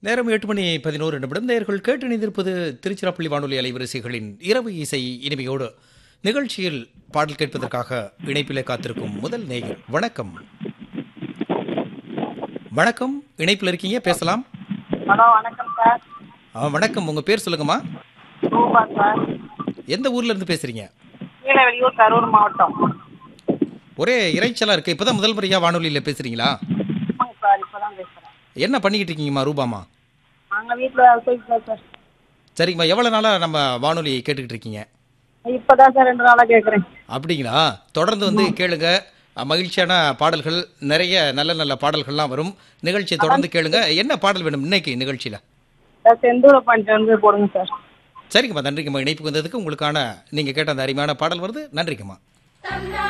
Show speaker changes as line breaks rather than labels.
நேரம் எட்டு மணி பதினோரு நிமிடம் நேயர்கள் கேட்டு இணைந்திருப்பது திருச்சிராப்பள்ளி வானொலி அலைவரிசைகளின் இரவு இசை இனிமையோடு நிகழ்ச்சியில் பாடல் கேட்பதற்காக இணைப்பிலே காத்திருக்கும் முதல் நேயர் வணக்கம் வணக்கம் இணைப்பில் இருக்கீங்க பேசலாம்
ஹலோ வணக்கம் சார்
ஆ, வணக்கம் உங்க பேர் சொல்லுங்கம்மா
ரூபா சார்
எந்த ஊர்ல இருந்து பேசுறீங்க
கீழவெளியூர் கரூர் மாவட்டம்
ஒரே இறைச்சலா இருக்கு இப்பதான் முதல் முறையா வானொலியில பேசுறீங்களா
ஆமாங்க சார் இப்போ தான் பேசுகிறேன்
என்ன பண்ணிக்கிட்டு இருக்கீங்கம்மா ரூபாமா
நாங்கள் வீட்டில் போய்ட்டு சார்
சரிங்கம்மா எவ்வளவு நாளா நம்ம வானொலி கேட்டுக்கிட்டு இருக்கீங்க
இப்போ தான் சார் ரெண்டு நாளாக கேட்குறேன்
அப்படிங்களா தொடர்ந்து வந்து கேளுங்க அஹ், மகிழ்ச்சியான பாடல்கள் நிறைய நல்ல நல்ல பாடல்கள்லாம் வரும் நிகழ்ச்சியை தொடர்ந்து கேளுங்க என்ன பாடல் வேணும் இன்னைக்கு நிகழ்ச்சியில
சார் செந்தூர பஞ்சு வந்து போடுங்க சார்
சரிங்கம்மா நன்றிங்கம்மா இணைப்புக்கு வந்ததுக்கு உங்களுக்கான நீங்க கேட்ட அந்த அருமையான பாடல் வருது நன்றிங்கம்மா